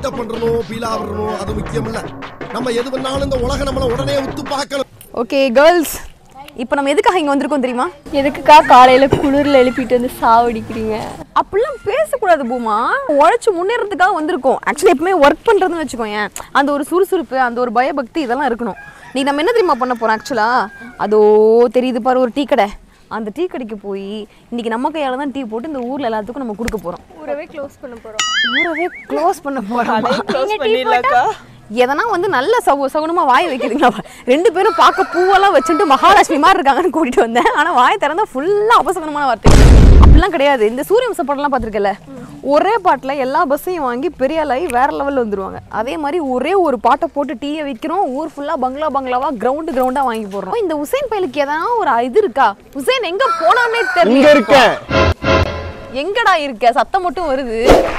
Build up பண்றணும் feel ஆகணும் அது முக்கியம் இல்ல நம்ம எது பண்ணாலும் இந்த உலகம் நம்மள உடனே உத்து பார்க்கணும் ஓகே கேர்ள்ஸ் இப்போ நம்ம எதுக்காக இங்கே வந்திருக்கோம் தெரியுமா எதுக்குக்கா காலையில குளிர்ல எழுப்பிட்டு வந்து சாவடிக்கிறீங்க அப்படிலாம் பேசக்கூடாது பூமா உழைச்சு முன்னேறதுக்காக வந்திருக்கோம் ஆக்சுவலி எப்பவுமே ஒர்க் பண்ணுறதுன்னு வச்சுக்கோயேன் அந்த ஒரு சுறுசுறுப்பு அந்த ஒரு பயபக்தி இதெல்லாம் இருக்கணும் நீ நம்ம என்ன தெரியுமா பண்ண போகிறோம் ஆக்சுவலா அதோ தெரியுது பாரு ஒரு டீ கடை அந்த டீ கடைக்கு போய் இன்னைக்கு நம்ம கையால தான் டீ போட்டு இந்த ஊர்ல எல்லாத்துக்கும் நம்ம கொடுக்க போறோம் ஊரவே க்ளோஸ் பண்ண போறோம் ஊரவே க்ளோஸ் பண்ண போறோம் க்ளோஸ் பண்ணிடலாக்கா எதனா வந்து நல்ல சவு சகுனமா வாய் வைக்கிறீங்களா ரெண்டு பேரும் பார்க்க பூவெல்லாம் வச்சுட்டு மகாலட்சுமி மாதிரி இருக்காங்கன்னு கூட்டிட்டு வந்தேன் ஆனா வாய் திறந்தா ஃபுல்லா அபசகுனமான வார்த்தை அப்படிலாம் கிடையாது இந்த சூரிய வம்சம் படம்லாம் பார்த்திருக்கல ஒரே பாட்டில் எல்லா பஸ்ஸையும் வாங்கி பெரிய ஆளாகி வேற லெவலில் வந்துருவாங்க அதே மாதிரி ஒரே ஒரு பாட்டை போட்டு டீயை விற்கிறோம் ஊர் ஃபுல்லா பங்களா பங்களாவா கிரவுண்டு கிரவுண்டா வாங்கி போடுறோம் இந்த உசேன் பயலுக்கு எதனா ஒரு இது இருக்கா உசேன் எங்க போனானே இங்க தெரியல இருக்கேன் எங்கடா இருக்க சத்தம் மட்டும் வருது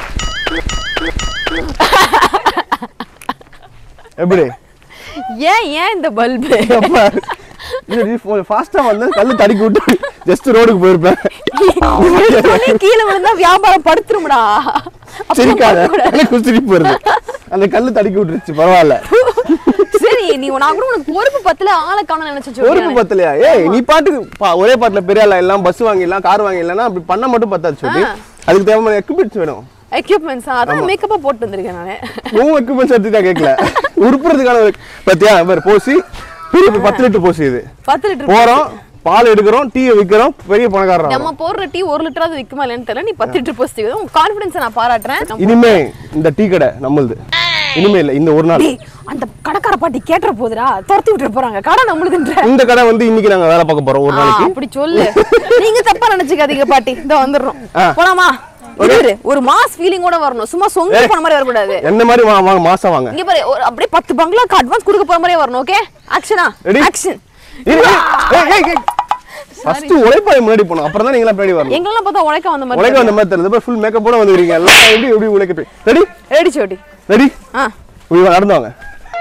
எப்படி ஏன் ஏன் இந்த பல்பு ஃபாஸ்டா வந்து கல்லு தடுக்கி விட்டு ஜஸ்ட் ரோடுக்கு போயிருப்பேன் கீழே விழுந்தா வியாபாரம் படுத்துரும்டா சிரிக்காத எனக்கு சிரிப்பு வருது அந்த கல்லு தடுக்கி விட்டுருச்சு பரவாயில்ல சரி நீ நான் கூட உனக்கு பொறுப்பு பத்துல ஆளை காண நினைச்சு பொறுப்பு பத்தலையா ஏய் நீ பாட்டுக்கு பா- ஒரே பாட்டுல பெரிய ஆளா எல்லாம் பஸ் வாங்கிடலாம் கார் வாங்கிடலாம் அப்படி பண்ண மட்டும் பத்தாது சொல்லி அதுக்கு தேவையான எக்யூப்மெண்ட்ஸ் வேணும் எக்யூப்மெண்ட்ஸ் அதான் மேக்கப்பா போட்டு வந்திருக்கேன் நானு உன் எக்யூப்மெண்ட்ஸ் எடுத்து தான் கேட்கல உருப்புறதுக்கான ஒரு பத்தியா வேற போசி பெரிய பத்து லிட்டர் போசி இது பத்து லிட்டர் போறோம் பால் எடுக்கிறோம் டீயை விற்கிறோம் பெரிய பணக்காரன் நம்ம போடுற டீ ஒரு லிட்டராவது விக்குமா இல்லைன்னு தெரியல நீ பத்து லிட்டர் போஸ்ட் உன் கான்ஃபிடன்ஸ் நான் பாராட்டுறேன் இனிமே இந்த டீ கடை நம்மளுது இனிமே இல்ல இந்த ஒரு நாள் டேய், அந்த கடைக்கார பாட்டி கேட்டுற போதுடா துரத்தி விட்டுற போறாங்க கடை நம்மளுதுன்ற இந்த கடை வந்து இன்னைக்கு நாங்க வேலை பார்க்க போறோம் ஒரு ஆ, நாளைக்கு அப்படி சொல்லு நீங்க தப்பா நினைச்சுக்காதீங்க பாட்டி இந்த வந்துடுறோம் ஆ. போலாமா இரு, ஒரு மாஸ் ஃபீலிங்கோட வரணும் சும்மா சொங்க போன மாதிரி வரக்கூடாது என்ன மாதிரி வா வாங்க மாசம் வாங்க இங்க பாரு ஒரு அப்படியே பத்து பங்களாக்கு அட்வான்ஸ் கொடுக்க போற மாதிரியே வரணும் ஓகே ஆக்ஷனா Ready? ஆக்ஷன் ஃபர்ஸ்ட் உழைப்பாய் முன்னாடி போகணும் அப்புறம் தான் நீங்களா பின்னாடி வரணும் எங்களெல்லாம் பார்த்தா உழைக்க வந்த மாதிரி உழைக்க வந்த மாதிரி தெரியுது ஃபுல் மேக்கப் போட வந்துருக்கீங்க எல்லாம் எப்படி எப்படி உழைக்க போய் ரெடி ரெடி சோட்டி ரெடி ஆ நடந்து வாங்க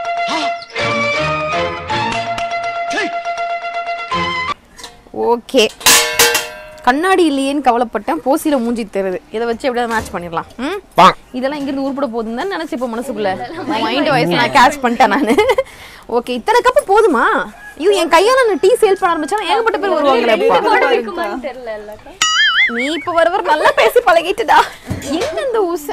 ஓகே கண்ணாடி இல்லையேன்னு கவலைப்பட்டேன் போசியில மூஞ்சி தெரியுது இதை வச்சு எப்படியாவது மேட்ச் பண்ணிடலாம் ம் இதெல்லாம் இங்கிருந்து உருப்பட போகுதுன்னு தான் நினைச்சு இப்போ மனசுக்குள்ள மைண்ட் வாய்ஸ் நான் கேட்ச் பண்ணிட்டேன் நான் ஓகே இத்தனை கப்பு போதுமா ஐயோ என் கையால நான் டீ சேல் பண்ண ஆரம்பிச்சா ஏகப்பட்ட பேர் வருவாங்களே அப்பா. தெரியல நீ இப்ப வர வர நல்லா பேசி பழகிட்டுடா என்ன இந்த ஊச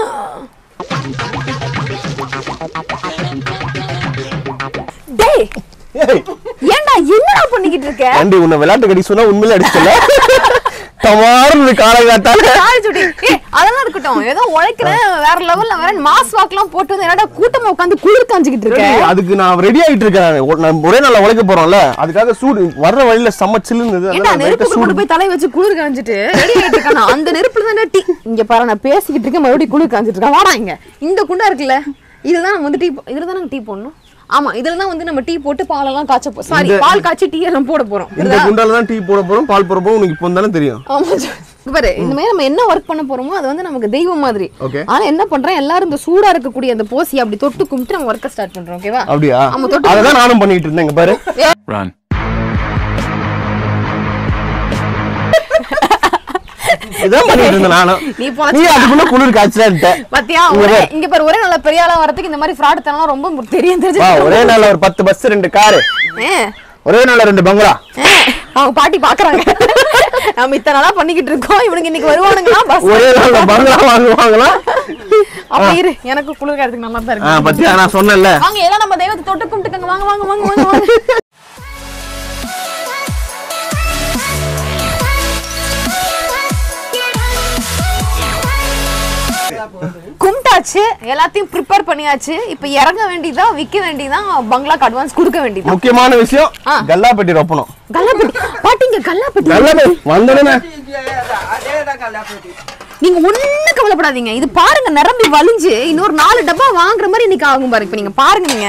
டேய் ஏய் ஏன்டா என்னடா பண்ணிக்கிட்டு இருக்க ஆண்டி உன்னை விளையாட்டு கடி சொன்னா உண்மையில அடிச்சல தமாறு காலை காட்டால சாரி சுட்டி ஏய் அதெல்லாம் இருக்கட்டும் ஏதோ உழைக்கிறேன் வேற லெவல்ல வேற மாஸ் வாக்லாம் போட்டு வந்து என்னடா கூட்டமா உட்காந்து குளிர் காஞ்சிக்கிட்டு இருக்க அதுக்கு நான் ரெடி ஆயிட்டு இருக்கேன் நானு. ஒரு- நான் ஒரே நாள்ல உழைக்க போறோம்ல அதுக்காக சூடு வர்ற வழியில செம்ம சில்லுன்னு ஏன்டா நெருப்புக்கு கொண்டு போய் தலை வச்சு குளிர் காஞ்சிட்டு ரெடி ஆயிட்டு இருக்கானா அந்த நெருப்புல தானே டீ இங்க பாரு நான் பேசிக்கிட்டு இருக்கேன் மறுபடியும் குளிர் காஞ்சிட்டு இருக்கேன் வாடா இங்க இந்த குண்டா இருக்குல்ல இதுதான் நம்ம வந்து டீ இதுல தான் டீ போடணும் ஆமா இதுல தான் வந்து நம்ம டீ போட்டு பாலெல்லாம் காய்ச்ச போ சாரி பால் காய்ச்சி டீ எல்லாம் போட போறோம் இந்த குண்டால தான் டீ போட போறோம் பால் போட போறோம் உனக்கு இப்போ தானே தெரியும் ஆமா ஜோ. இங்க பாரு இந்த மாதிரி நம்ம என்ன ஒர்க் பண்ண போறோமோ அது வந்து நமக்கு தெய்வம் மாதிரி Okay. ஆனா என்ன பண்றேன் எல்லாரும் இந்த சூடா இருக்கக்கூடிய அந்த போசி அப்படி தொட்டு கும்பிட்டு நம்ம ஒர்க்க ஸ்டார்ட் பண்றோம் ஓகேவா அப்படியா ஆமா, தொட்டு- அததான் நானும் பண்ணிட்டு இருந்தேன் இங்க பாரு Run. இதான் பண்ணிட்டு இருந்தேன் நானும் நீ நீ பொழைச்சு அதுக்குள்ள குளிர் காய்ச்சலான்ட்ட பாத்தியா இங்க ஒரே பாரு. இங்க பாரு ஒரே நல்ல பெரிய ஆளா வரதுக்கு இந்த மாதிரி ஃப்ராட் தனம் ரொம்ப தெரியும் தெரிஞ்சு வா ஒரே நாள்ல ஒரு பத்து பஸ் ரெண்டு காரு ஒரே நாள்ல ரெண்டு பங்களா அவங்க பாட்டி பாக்குறாங்க நம்ம இத்தனை நாளா பண்ணிக்கிட்டு இருக்கோம் இவனுக்கு இன்னைக்கு வருவானுங்களா பஸ் ஒரே நாள்ல பங்களா வாங்குவாங்களா அப்ப இரு எனக்கு குளிர் காலத்துக்கு நல்லா தான் ஆ இருக்கு பத்தியா நான் சொன்னேன்ல வாங்க எல்லாம் நம்ம தெய்வத்தை தொட்டு கும்பிட்டுக்கங்க வாங்க வாங்க வாங்க வாங்க வாங்க கும்பிட்டாச்சு எல்லாத்தையும் ப்ரிப்பேர் பண்ணியாச்சு இப்போ இறங்க வேண்டியதா விற்க வேண்டியதா பங்களாக்கு அட்வான்ஸ் கொடுக்க வேண்டியதா முக்கியமான விஷயம் ஆ. கல்லாப்பட்டி ரொப்பணும் கல்லாப்பட்டி பாட்டிங்க கல்லாப்பட்டி கல்லாப்பட்டி வந்தோடனே நீங்க ஒண்ணும் கவலைப்படாதீங்க இது பாருங்க நிரம்பி வலிஞ்சு இன்னொரு நாலு டப்பா வாங்குற மாதிரி இன்னைக்கு ஆகும் பாருங்க இப்ப நீங்க பாருங்க நீங்க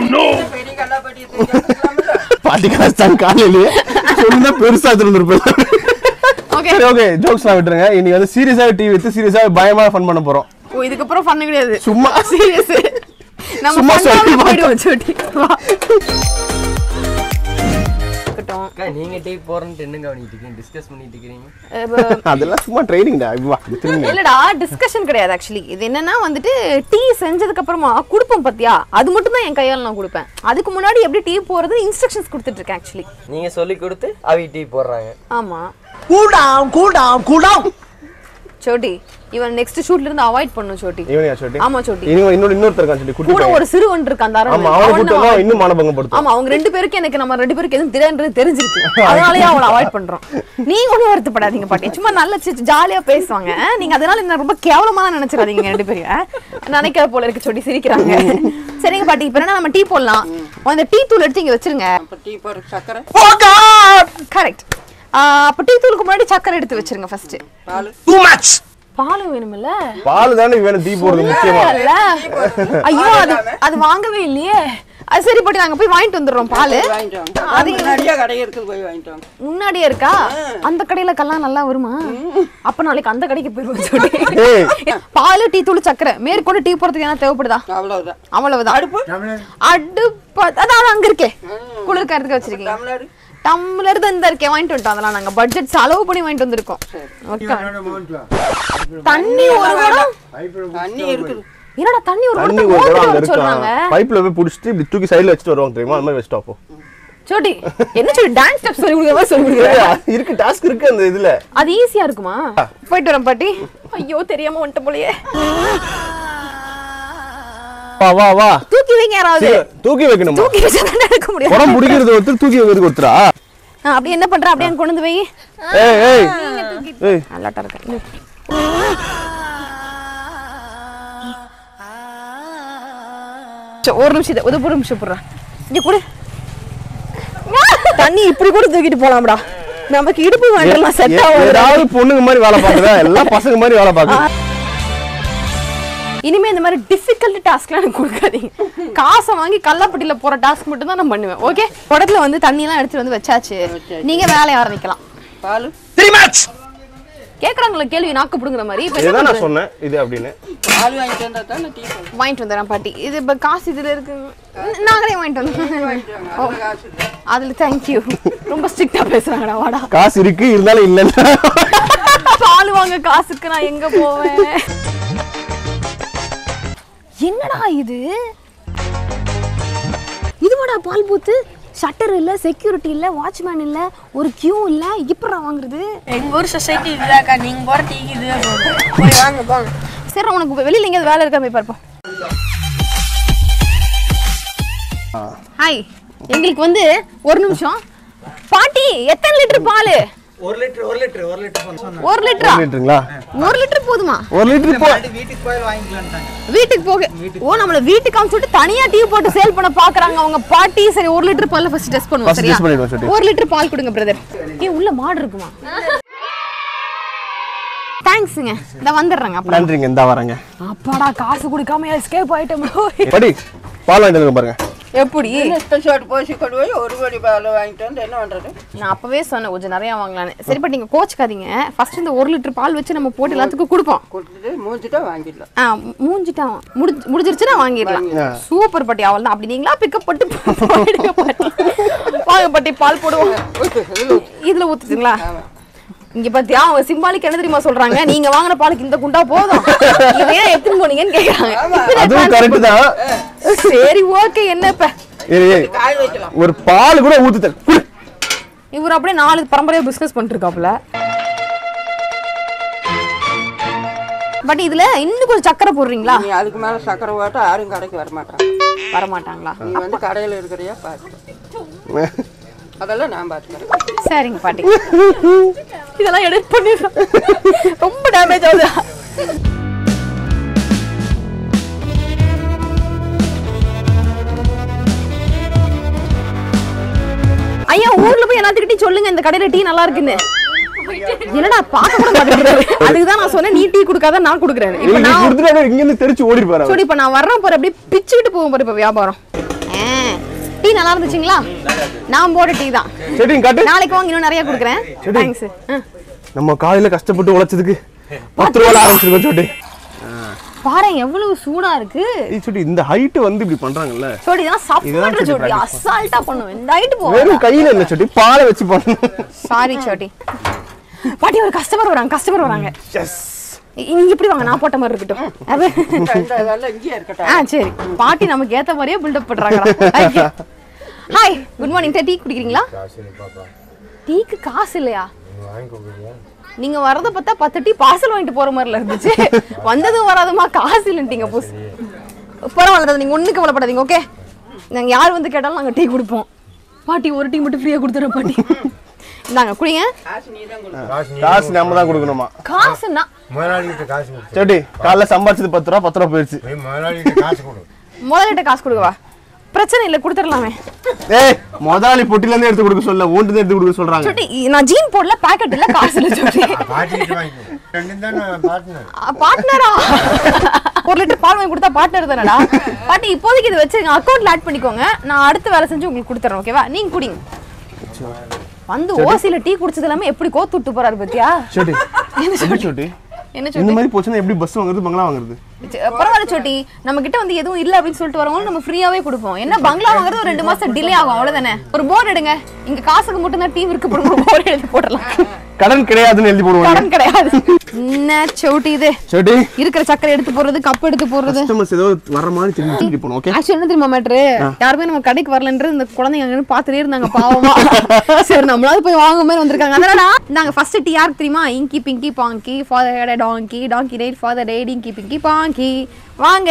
பாட்டி காசுதான் காலையிலேயே சொன்னா பெருசா திருந்திருப்பேன் ஓகே சரி ஓகே ஜோக்ஸ்லாம் விட்டுருங்க இன்னைக்கு வந்து சீரியஸாவே டிவி வித்து சீரியஸாவே பயமா ஃபன் பண்ண போறோம் ஓ இதுக்கப்புறம் பண்ண கிடையாது சும்மா சீரியஸ் நம்ம சும்மா பண்ணாம சொல்லி போயிடுவோம் சோட்டி வா. இருக்கட்டும் நீங்க டீ போறேன்னு என்ன கவனிட்டு இருக்கீங்க டிஸ்கஸ் பண்ணிட்டு இருக்கீங்க அஹ் அதெல்லாம் சும்மா ட்ரைனிங்டா வா திரும்பி இல்லடா டிஸ்கஷன் கிடையாது ஆக்சுவலி இது என்னன்னா வந்துட்டு டீ செஞ்சதுக்கு அப்புறமா கொடுப்போம் பாத்தியா அது மட்டும் தான் என் கையால நான் கொடுப்பேன் அதுக்கு முன்னாடி எப்படி டீ போறது இன்ஸ்ட்ரக்ஷன்ஸ் கொடுத்துட்டு இருக்கேன் ஆக்சுவலி நீங்க சொல்லி கொடுத்து அவி டீ போடுறாங்க ஆமா cool down cool down cool down சோட்டி இவன் நெக்ஸ்ட் ஷூட்ல இருந்து அவாய்ட் பண்ணும் சோட்டி இவனையா சொல்லி ஆமா சோட்டி இன்னும் இன்னொரு இன்னொருத்தர் இருக்கான் சொல்லி குட்டி கூட பையன். ஒரு சிறுவன் இருக்கு அந்த ஆமா அரண்மனை. அவனை அவனை கூட்டு வந்தா avoid இன்னும் மானபங்கப்படுத்தும் ஆமா அவங்க ரெண்டு பேருக்கு எனக்கு நம்ம ரெண்டு பேருக்கு எதுவும் தெரியாதுன்றது தெரிஞ்சிருக்கு அதனாலயே அவளை அவாய்ட் பண்றோம் நீங்க ஒண்ணும் வருத்தப்படாதீங்க பாட்டி சும்மா நல்ல ஜாலியா பேசுவாங்க நீங்க அதனால என்ன ரொம்ப கேவலமா நினைச்சிடாதீங்க ரெண்டு பேரும் ஆ? நினைக்காத போல இருக்கு சொல்லி சிரிக்கிறாங்க சரிங்க பாட்டி இப்ப என்ன நம்ம டீ போடலாம் அந்த டீ தூள் எடுத்து இங்க வச்சிருங்க டீ போடுற சக்கரை கரெக்ட் அப்ப டீ தூளுக்கு முன்னாடி சக்கரை எடுத்து வச்சிருங்க ஃபர்ஸ்ட் பால் டூ மச் பாலும் வேணுமில்ல பால் தானே வேணும் டீ போடுறது முக்கியமா இல்ல ஐயோ அது அது வாங்கவே இல்லையே அது சரி பாட்டி நாங்க போய் வாங்கிட்டு வந்துடுறோம் பால் வாங்கிட்டு வாங்க அது முன்னாடியே கடை இருக்குது போய் வாங்கிட்டு வாங்க முன்னாடியே இருக்கா அந்த கடையில கல்லாம் நல்லா வருமா அப்ப நாளைக்கு அந்த கடைக்கு போயிருவோம் சொல்லி ஏய். பால் டீ தூள் சக்கரை மேற்கொண்டு டீ போடுறதுக்கு என்ன தேவைப்படுதா அவ்வளவுதான் அவ்வளவுதான் அடுப்பு அடுப்பு அதான் அது அங்க இருக்கே குளிர்காரத்துக்கு வச்சிருக்கீங்க டம்ளர் டம்ளர் தான் இந்த இருக்கே வாங்கிட்டு வந்துட்டோம் அதெல்லாம் நாங்க பட்ஜெட் செலவு பண்ணி வாங்கிட்டு வந்திருக்கோம் ஓகே தண்ணி ஒரு குடம் தண்ணி இருக்குது என்னடா தண்ணி ஒரு தண்ணி குடத்தை ஒரு மோந்துட்டு குடம் அங்க வர சொல்றாங்க இருக்கான் பைப்ல போய் புடிச்சிட்டு இப்படி தூக்கி சைடுல வச்சுட்டு வருவாங்க தெரியுமா அந்த மாதிரி வச்சுட்டு அப்போ சோடி என்ன சொல்லி டான்ஸ் ஸ்டெப் சொல்லி கொடுக்குற மாதிரி சொல்லி கொடுக்குற இருக்கு டாஸ்க் இருக்கு அந்த இதுல அது ஈஸியா இருக்குமா போயிட்டு வரேன் பாட்டி ஐயோ தெரியாம வந்துட்ட போலயே வா வா வா தூக்கி வைங்க யாராவது சீக்கிரம், தூக்கி வைக்கணுமா தூக்கி வச்சா தான் எடுக்க முடியும் குடம் பிடிக்கிறது ஒருத்தர் தூக்கி வைக்கிறது ஒருத்தரா ஆ, அப்படியே என்ன பண்ற அப்படியே அங்க கொண்டு வந்து வை ஏய் ஏய் ஏய் நல்லாட்டா இருக்கு சரி, ஒரு நிமிஷம் இதை- இது ஒரு நிமிஷம் போடுறேன் இங்க கொடு தண்ணி இப்படி கூட தூக்கிட்டு போலாம்டா நமக்கு இடுப்பு வேண்டாம் செட் ஏ- ஆகும் ஏதாவது பொண்ணுங்க மாதிரி வேலை பாக்குதா எல்லாம் பசங்க மாதிரி வேலை பாக்குது இனிமே இந்த மாதிரி டிஃபிகல்ட் டாஸ்க்லாம் எனக்கு கொடுக்காதீங்க காசை வாங்கி கள்ளப்பட்டியில போற டாஸ்க் மட்டும் தான் நான் பண்ணுவேன் ஓகே குடத்துல வந்து தண்ணி எல்லாம் எடுத்துட்டு வந்து வச்சாச்சு நீங்க வேலைய ஆரம்பிக்கலாம் பால் த்ரீ மச் கேக்குறாங்களா கேள்வி நாக்கு புடுங்குற மாதிரி இப்ப என்ன இதுதான் நான் பண்றது? சொன்னேன் இது அப்படின்னு பால் வாங்கிட்டு வந்தா தானே டீ போடுறோம் வாங்கிட்டு வந்துடுறேன் பாட்டி இது இப்ப காசு இதுல இருக்கு நாங்களே வாங்கிட்டு வந்தோம் ஓ, காசு இல்லை. அதுல தேங்க்யூ ரொம்ப ஸ்ட்ரிக்டா பேசுறாங்கடா வாடா காசு இருக்கு இருந்தாலும் இல்லைன்னா பால் வாங்க காசுக்கு நான் எங்க போவேன் என்னடா இது இதுவாடா பால் பூத்து ஷட்டர் இல்ல செக்யூரிட்டி இல்ல வாட்ச்மேன் இல்ல ஒரு கியூ இல்ல இப்படா வாங்குறது எங்க ஊர் சொசைட்டி இதுதாக்கா நீங்க போற டீக்கு இதுவே போதும் போய் வாங்க போங்க சரி உனக்கு வெளியில எங்கேயாவது வேலை இருக்கா போய் பார்ப்போம் ஹாய் எங்களுக்கு வந்து ஒரு நிமிஷம் பாட்டி எத்தனை லிட்டர் பால் ஒரு லிட்டர் ஒரு லிட்டர் ஒரு லிட்டர் சொன்னேன் ஒரு லிட்டரா லிட்டருங்களா ஒரு லிட்டர் போதுமா ஒரு லிட்டர் போ வீட்டுக்கு போய் வாங்கிக்கலான்ட்டாங்க வீட்டுக்கு போக ஓ நம்மள வீட்டுக்கு அனுப்பிச்சுட்டு தனியா டீ போட்டு சேல் பண்ண பாக்குறாங்க அவங்க பாட்டி சரி ஒரு லிட்டர் பால் ஃபர்ஸ்ட் டெஸ்ட் பண்ணுவோம் First சரியா test பண்ணிடுவோம், சரி. ஒரு லிட்டர் பால் கொடுங்க பிரதர் ஏ உள்ள மாடு இருக்குமா தேங்க்ஸுங்க இந்த வந்துடுறேங்க அப்புறம் நன்றிங்க இந்தா வரேங்க அப்பாடா காசு கொடுக்காம எஸ்கேப் ஆயிட்டோம் படி பால் வாங்கிட்டு வந்து பாருங்க எப்படி இன்னும் சோட்டு போசி கொண்டு போய் ஒரு கோடி பால் வாங்கிட்டு வந்து என்ன பண்றது நான் அப்பவே சொன்னேன் கொஞ்சம் நிறைய வாங்கலான்னு சரி பட் நீங்க கோச்சுக்காதீங்க ஃபர்ஸ்ட் இந்த ஒரு லிட்டர் பால் வச்சு நம்ம போட்டு எல்லாத்துக்கும் கொடுப்போம் கொடுத்துட்டு மூஞ்சிட்டா வாங்கிடலாம் ஆ மூஞ்சிட்டான் முடிஞ்சு முடிஞ்சிருச்சுன்னா வாங்கிடலாம் சூப்பர் பாட்டி அவள் தான் அப்படி நீங்களா பிக்கப் பட்டு போயிடுங்க பாட்டி வாங்க பாட்டி பால் போடுவோம் இதுல ஊத்துதுங்களா இங்க பாத்தியா அவங்க சிம்பாலிக் என்ன தெரியுமா சொல்றாங்க நீங்க வாங்கின பாலுக்கு இந்த குண்டா போதும் இதை ஏன் எடுத்துன்னு போனீங்கன்னு கேக்குறாங்க இப்ப அதுவும் நான் கரெக்ட் தான் சரி ஓகே என்ன இப்ப ஏய், ஏய், காய் வைக்கலாம் ஒரு பால் கூட ஊத்து குடு இவர் அப்படியே நாலு பரம்பரையா பிசினஸ் பண்ணிட்டு இருக்காப்புல பட் இதுல இன்னும் கொஞ்சம் சக்கரை போடுறீங்களா நீ அதுக்கு மேல சக்கரை போட்டா யாரும் கடைக்கு வர மாட்டாங்க வர மாட்டாங்களா நீ வந்து கடையில இருக்கிறியா பாரு அதெல்லாம் நான் பார்த்துக்கிறேன் சரிங்க பாட்டி இதெல்லாம் எடிட் பண்ணிடுறோம் ரொம்ப டேமேஜ் ஆகுது ஐயா ஊர்ல போய் எல்லாத்துக்கிட்டையும் சொல்லுங்க இந்த கடையில டீ நல்லா இருக்குன்னு என்னடா பார்க்க கூட மாட்டேங்கிறாரு அதுக்குதான் நான் சொன்னேன் நீ டீ கொடுக்காத நான் கொடுக்குறேன் இப்ப நீ நான் கொடுத்துட்டு அப்படியே இங்க இருந்து தெரிச்சு ஓடி போறாங்க சரி இப்ப நான் வர்றேன் பாரு அப்படியே பிச்சுக்கிட்டு போகும் பாரு இப்ப வியாபாரம் ஆ, டீ நல்லா இருந்துச்சுங்களா நான் போட டீ தான் செட்டிங் காட்டு நாளைக்கு வாங்க இன்னும் நிறைய கொடுக்குறேன் தேங்க்ஸ் நம்ம காலையில கஷ்டப்பட்டு உழைச்சதுக்கு பத்து ரூபாய் ஆரம்பிச்சிருக்கோம் சொட்டி பாரு எவ்வளவு சூடா இருக்கு ஏய் சுட்டி இந்த ஹைட் வந்து இப்படி பண்றாங்கல்ல சோடி தான் சப் இதுதான் பண்ற சோடி சோடி practice அசால்ட்டா பண்ணுவேன் இந்த ஹைட் போ வெறும் கையில இல்ல சுட்டி பாலை வச்சு பண்ணணும் சாரி சோடி பாட்டி ஒரு கஸ்டமர் வராங்க கஸ்டமர் வராங்க எஸ் இங்க இப்படி வாங்க நான் போட்ட மாதிரி இருக்கட்டும் அது இந்த இதெல்லாம் இங்கேயே இருக்கட்டும் ஆ சரி பாட்டி நமக்கு ஏத்த மாதிரியே பில்டப் பண்றாங்க ஹாய் குட் மார்னிங் டீ குடிக்கிறீங்களா டீக்கு காசு இல்லையா நீங்க வரத பார்த்தா பத்து டீ பார்சல் வாங்கிட்டு போற மாதிரில இருந்துச்சு வந்ததும் வராதுமா காசு இல்லைன்ட்டீங்க புஸ் பரவாயில்ல நீங்க ஒண்ணு கவலைப்படாதீங்க ஓகே நாங்க யார் வந்து கேட்டாலும் நாங்க டீ கொடுப்போம் பாட்டி ஒரு டீ மட்டும் ஃப்ரீயா கொடுத்துறோம் பாட்டி இந்தாங்க குடிங்க காசு நம்ம தான் கொடுக்கணுமா காசுன்னா முதலாளிகிட்ட காசு கொடு சுட்டி காலைல சம்பாதிச்சது பத்து ரூபா பத்து ரூபா போயிடுச்சு போய் முதலாளிகிட்ட காசு கொடு முதலிட்ட காசு கொடுக்கவா பிரச்சனை இல்லை கொடுத்துடலாமே ஏய் முதலாளி பொட்டில இருந்து எடுத்து கொடுக்க சொல்ல ஊண்டு எடுத்து கொடுக்க சொல்றாங்க சுட்டி நான் ஜீன் போடல பாக்கெட் இல்ல காசு இல்ல சுட்டி பாட்டிக்கிட்ட வாங்கிக்கோ ரெண்டும் தானே பார்ட்னர் பார்ட்னரா ஒரு லிட்டர் பால் வாங்கி கொடுத்தா பார்ட்னர் தானடா பாட்டி இப்போதைக்கு இது வச்சு அக்கௌண்ட்ல ஆட் பண்ணிக்கோங்க நான் அடுத்த வேலை செஞ்சு உங்களுக்கு கொடுத்துறேன் ஓகேவா நீங்க குடிங்க வந்து ஓசில டீ குடிச்சது எல்லாமே எப்படி கோத்து விட்டு போறாரு பத்தியா சுட்டி எப்படி சுட்டி என்ன இந்த சொல்லி மாதிரி போச்சுன்னா எப்படி பஸ் வாங்குறது பங்களா வாங்குறது பரவாயில்ல சோட்டி நம்ம கிட்ட வந்து எதுவும் இல்ல அப்படின்னு சொல்லிட்டு வரவங்க நம்ம ஃப்ரீயாவே கொடுப்போம் என்ன பங்களா வாங்குறது ஒரு ரெண்டு மாசம் டிலே ஆகும் அவ்வளவுதானே ஒரு போர்டு எடுங்க இங்க காசுக்கு மட்டும் தான் டீ விற்கப்படும் ஒரு போர்டு எழுதி போடலாம் கடன் கிடையாதுன்னு எழுதி போடுவாங்க கடன் கிடையாது என்ன சோட்டி இது சுட்டி இருக்கிற சக்கரை எடுத்து போடுறது கப் எடுத்து போடுறது கஸ்டமர்ஸ் ஏதோ வர மாதிரி திரும்பி திரும்பி போகணும் ஓகே ஆக்சுவலி என்ன தெரியுமா மேட்ரு யாருமே நம்ம கடைக்கு வரலன்றது இந்த குழந்தைங்க அங்க பாத்துட்டே இருந்தாங்க பாவமா சரி நம்மளாவது போய் வாங்க மாதிரி வந்திருக்காங்க அதனால நாங்க ஃபர்ஸ்ட் டீ யாருக்கு தெரியுமா inky pinky ponky father donkey donkey right father right inky pinky பாங்கி வாங்க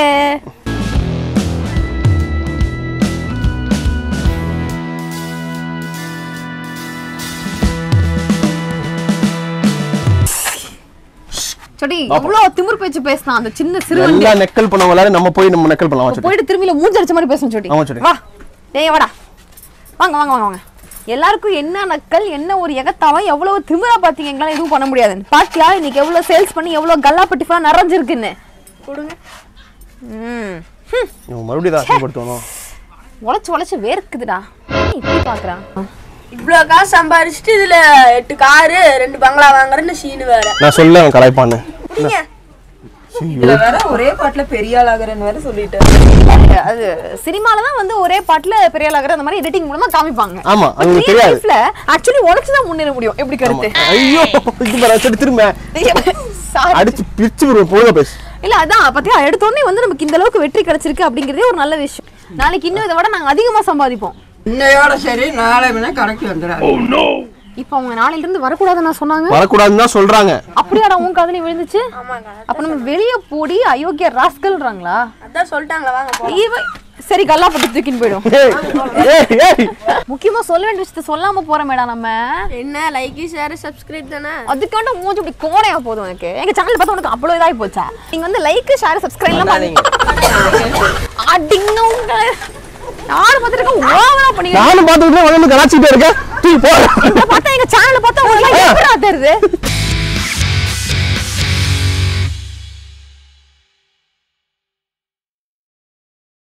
சொடி எவ்வளவு திமிர் பேச்சு பேசினான் அந்த சின்ன சிறுவன் எல்லா நெக்கல் பண்ணவங்க எல்லாரும் நம்ம போய் நம்ம நெக்கல் பண்ணலாம் சுட்டி போயிட்டு திரும்பில மூஞ்சி அடிச்ச மாதிரி பேசணும் சொடி ஆமா, சொடி. வா டேய் வாடா வாங்க வாங்க வாங்க வாங்க எல்லாருக்கும் என்ன நக்கல் என்ன ஒரு எகத்தாவம் எவ்வளவு திமிரா பாத்தீங்க எங்களால எதுவும் பண்ண முடியாது பாத்தியா இன்னைக்கு எவ்வளவு சேல்ஸ் பண்ணி எவ்வளவு கல்லா பட்டிஃபா நிறைஞ்சிருக்குன்னு கொடுங்க ம் ஹம், இவன் மறுபடியும் தான் அசிங்கப்படுத்தணும் உழைச்சு உழைச்சு வேர்க்குதுடா ஏன் இப்படி பாக்குறான் இவ்வளோ காசு சம்பாரிச்சிட்டு இதுல எட்டு காரு ரெண்டு பங்களா வாங்குறேன்னு சீனு வேற நான் சொல்ல அவன் கலாய்ப்பான்னு இதுல வேற ஒரே பாட்டுல பெரிய ஆள் ஆகுறேன்னு வேற சொல்லிட்டேன் அது சினிமால தான் வந்து ஒரே பாட்டுல பெரிய ஆளாகிற அந்த மாதிரி எடிட்டிங் மூலமா காமிப்பாங்க ஆமா, அது தெரியாது. லைஃப்ல ஆக்சுவலி உழைச்சு தான் முன்னேற முடியும் எப்படி கருத்து ஐயோ இது பாரு சரி திரும்ப Sorry. அடிச்சு பிரிச்சு விடுவோம் பொழுத பேசு இல்ல அதான் பாத்தியா எடுத்த உடனே வந்து நமக்கு இந்த அளவுக்கு வெற்றி கிடைச்சிருக்கு அப்படிங்கறதே ஒரு நல்ல விஷயம் நாளைக்கு இன்னும் இதை விட நாங்க அதிகமா சம்பாதிப்போம் இன்னையோட சரி நாளை வேணா கணக்கு வந்துடாது இப்போ அவங்க நாளையில இருந்து வரக்கூடாதுன்னு நான் சொன்னாங்க வரக்கூடாதுன்னு தான் சொல்றாங்க அப்படியாடா உன் காதலி விழுந்துச்சு அப்ப நம்ம வெளிய போடி அயோக்கிய ராஸ்கல்ன்றாங்களா அதான் சொல்லிட்டாங்களா வாங்க போ. இவ சரி கல்லா பட்டு தூக்கின்னு போயிடும் ஏய், ஏய், ஏய். முக்கியமா சொல்ல வேண்டிய விஷயத்த சொல்லாம போறோம் மேடம் நம்ம என்ன லைக் ஷேர் சப்ஸ்கிரைப் தானே அதுக்காண்ட மூஞ்சி இப்படி கோணையா போதும் எனக்கு எங்க சேனல் பார்த்தா உனக்கு அவ்வளவு இதாகி போச்சா நீங்க வந்து லைக் ஷேர் சப்ஸ்கிரைப் எல்லாம் பண்ணி அடிங்க உங்க யாரு பார்த்துட்டு ஓவரா பண்ணி நானும் பார்த்துட்டு வந்து கலாச்சிட்டே இருக்கேன் தூக்கி போ பார்த்தா எங்க சேனல் பார்த்தா உங்களுக்கு எப்படி தெரியுது